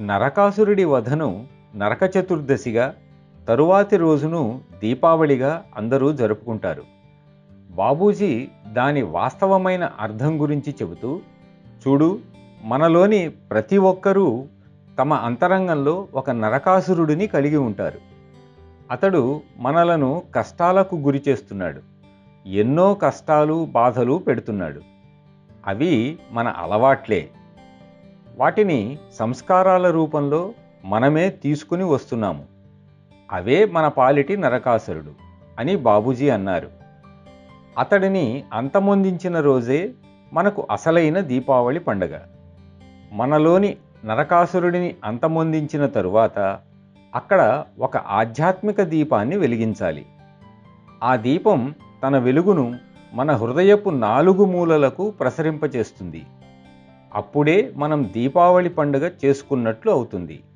నరకాసురుడి వధను నరక చతుర్దశిగా తరువాతి రోజును దీపావళిగా అందరూ జరుపుకుంటారు బాబూజీ దాని వాస్తవమైన అర్థం గురించి చెబుతూ చూడు మనలోని ప్రతి ఒక్కరూ తమ అంతరంగంలో ఒక నరకాసురుడిని కలిగి ఉంటారు అతడు మనలను కష్టాలకు గురి చేస్తున్నాడు ఎన్నో కష్టాలు బాధలు పెడుతున్నాడు అవి మన అలవాట్లే వాటిని సంస్కారాల రూపంలో మనమే తీసుకుని వస్తున్నాము అవే మన పాలిటి నరకాసురుడు అని బాబూజీ అన్నారు అతడిని అంతమొందించిన రోజే మనకు అసలైన దీపావళి పండగ మనలోని నరకాసురుడిని అంతమొందించిన తరువాత అక్కడ ఒక ఆధ్యాత్మిక దీపాన్ని వెలిగించాలి ఆ దీపం తన వెలుగును మన హృదయపు నాలుగు మూలలకు ప్రసరింపచేస్తుంది అప్పుడే మనం దీపావళి పండుగ చేసుకున్నట్లు అవుతుంది